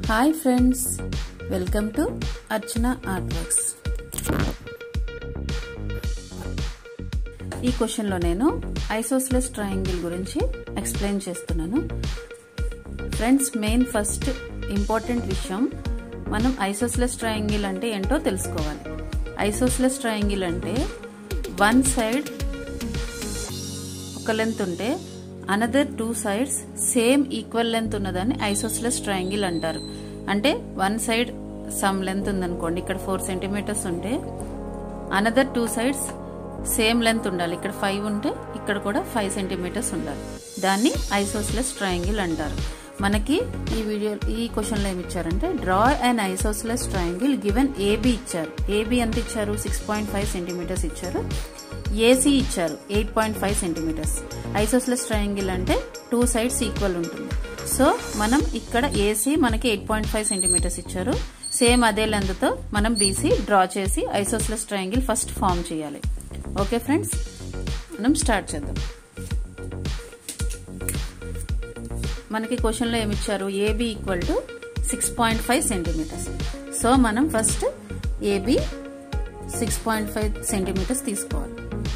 hi friends welcome to Archana art works ఈ క్వశ్చన్లో నేను ఐసోస్లెస్ ట్రయాంగిల్ గురించి ఎక్స్ప్లెయిన్ చేస్తున్నాను ఫ్రెండ్స్ మెయిన్ ఫస్ట్ ఇంపార్టెంట్ విషయం మనం ఐసోస్లెస్ ట్రయాంగిల్ అంటే ఏంటో తెలుసుకోవాలి ఐసోస్లెస్ ట్రయాంగిల్ అంటే వన్ సైడ్ ఒక లెంత్ ఉంటే another two sides same equal length ఉన్నదాన్ని ఐసోస్లెస్ ట్రయాంగిల్ అంటారు అంటే వన్ సైడ్ సమ్ లెంత్ ఉందనుకోండి ఇక్కడ ఫోర్ సెంటీమీటర్స్ ఉంటే another two sides same length ఉండాలి ఇక్కడ ఫైవ్ ఉంటే ఇక్కడ కూడా ఫైవ్ సెంటీమీటర్స్ ఉండాలి దాన్ని ఐసోస్లెస్ ట్రయాంగిల్ అంటారు మనకి ఈ వీడియో ఈ క్వశ్చన్లో ఏమి ఇచ్చారంటే draw and isosceles triangle given AB ఇచ్చారు ఏబి ఎంత ఇచ్చారు సిక్స్ పాయింట్ ఫైవ్ సెంటీమీటర్స్ ఇచ్చారు ఏసీ ఇచ్చారు eight point five centimetres isosceles triangle అంటే టూ సైడ్స్ ఈక్వల్ ఉంటుంది సో మనం ఇక్కడ ఏసీ మనకి ఎయిట్ పాయింట్ ఫైవ్ సెంటీమీటర్స్ ఇచ్చారు సేమ్ అదే లెంత్తో మనం బీసీ డ్రా చేసి ఐసోస్లెస్ ట్రయాంగిల్ ఫస్ట్ ఫామ్ చేయాలి ఓకే ఫ్రెండ్స్ మనం స్టార్ట్ చేద్దాం మనకి క్వశ్చన్లో ఏమి ఇచ్చారు AB equal to six point five centimetres so మనం first AB six point five centimetres తీసుకోవాలి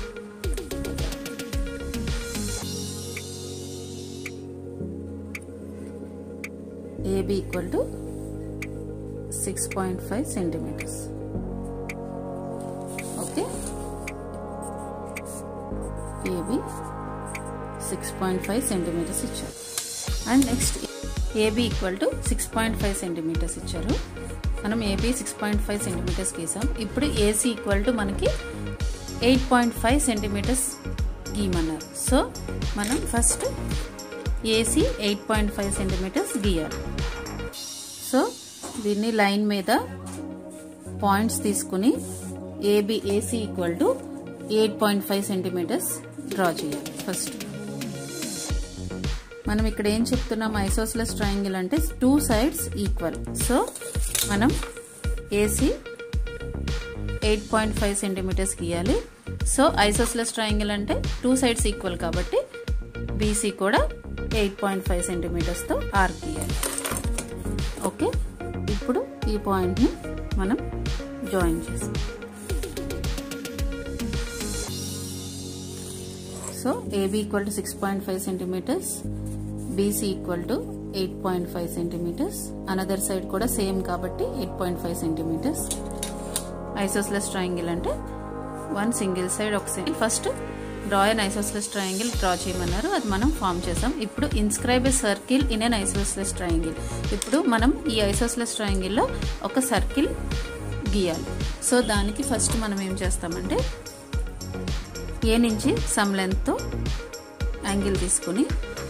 AB equal to six point five centimetres okay AB six point five centimetres ఇచ్చారు and next AB equal to six point five centimetres ఇచ్చారు మనం AB six point five centimetres గీసాం ఇప్పుడు AC equal to మనకి eight point five centimetres గీయమన్నారు so మనం first AC eight point five centimetres గీయాలి so దీన్ని లైన్ మీద పాయింట్స్ తీసుకుని AB AC equal to eight point five centimetres draw చేయాలి ఫస్ట్ మనం ఇక్కడ ఏం చెప్తున్నాం ఐసోస్లెస్ ట్రయాంగిల్ అంటే టూ సైడ్స్ ఈక్వల్ సో మనం AC eight point five centimetres గీయాలి సో ఐసోస్లెస్ ట్రయాంగిల్ అంటే టూ సైడ్స్ ఈక్వల్ కాబట్టి బీసీ కూడా ఎయిట్ పాయింట్ ఫైవ్ సెంటీమీటర్స్తో ఆర్క్ గీయాలి ఓకే ఇప్పుడు ఈ పాయింట్ని మనం జాయిన్ చేస్తాం so AB equal to six point five centimetres BC equal to eight point five centimetres another side కూడా సేమ్ కాబట్టి eight point five centimetres isosceles triangle అంటే వన్ సింగిల్ సైడ్ ఒక side first draw and isosceles triangle draw చేయమన్నారు అది మనం form చేసాం ఇప్పుడు inscribe a circle in an isosceles triangle ఇప్పుడు మనం ఈ ఐసోస్లెస్ ట్రయాంగిల్లో ఒక సర్కిల్ గీయాలి సో దానికి ఫస్ట్ మనం ఏం చేస్తామంటే ఏ నుంచి సమ్ లెంత్తో యాంగిల్ తీసుకుని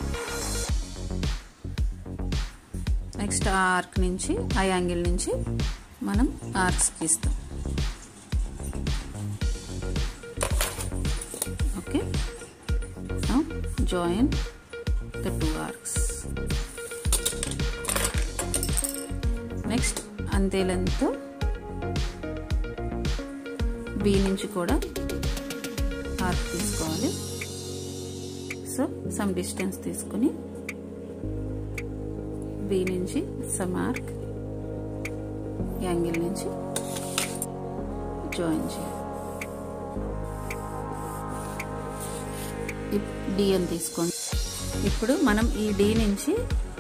నెక్స్ట్ ఆ ఆర్క్ నుంచి ఆ యాంగిల్ నుంచి మనం ఆర్క్స్ గీస్తాం okay join the two arcs next అంతే లెంత్ బి నుంచి కూడా ఆర్క్ తీసుకోవాలి సో సమ్ డిస్టెన్స్ తీసుకుని బి నుంచి సమ్ ఆర్క్ యాంగిల్ నుంచి జాయిన్ చేయాలి డి అని తీసుకోండి ఇప్పుడు మనం ఈ డి నుంచి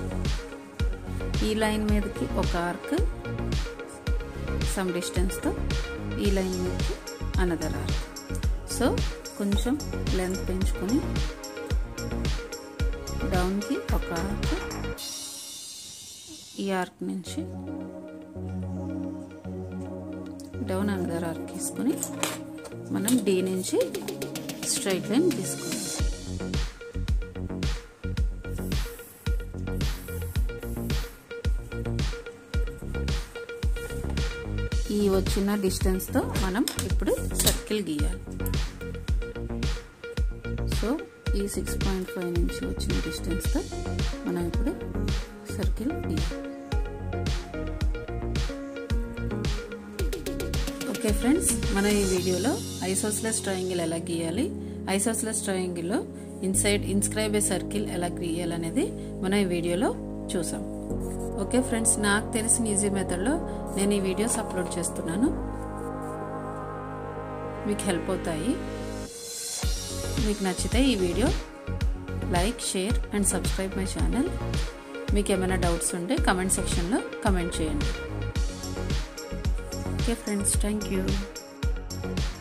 ఈ లైన్ మీదకి ఒక ఆర్క్ సమ్ డిస్టెన్స్తో ఈ లైన్ మీదకి అనదర్ ఆర్క్ సో కొంచెం లెంత్ పెంచుకొని డౌన్కి ఒక ఆర్క్ ఈ ఆర్క్ నుంచి డౌన్ అనదర్ ఆర్క్ తీసుకొని మనం డి నుంచి స్ట్రైట్ లైన్ తీసుకోవాలి ఈ వచ్చిన డిస్టెన్స్తో మనం ఇప్పుడు సర్కిల్ గీయాలి సో ఈ సిక్స్ పాయింట్ ఫైవ్ నుంచి వచ్చిన డిస్టెన్స్తో మనం ఇప్పుడు సర్కిల్ గీయాలి ఓకే ఫ్రెండ్స్ మన ఈ వీడియోలో ఐసోస్లెస్ ట్రయాంగిల్ ఎలా గీయాలి ఐసోస్లెస్ ట్రయాంగిల్లో ఇన్సైడ్ ఇన్స్క్రైబ్ ఏ సర్కిల్ ఎలా గీయాలనేది మనం ఈ వీడియోలో చూసాం ఓకే ఫ్రెండ్స్ నాకు తెలిసిన ఈజీ మెథడ్లో నేను ఈ వీడియోస్ అప్లోడ్ చేస్తున్నాను మీకు హెల్ప్ అవుతాయి మీకు నచ్చితే ఈ video like share and subscribe my channel మీకు ఏమైనా డౌట్స్ ఉంటే కమెంట్ సెక్షన్లో కమెంట్ చేయండి ఓకే ఫ్రెండ్స్ థ్యాంక్ యూ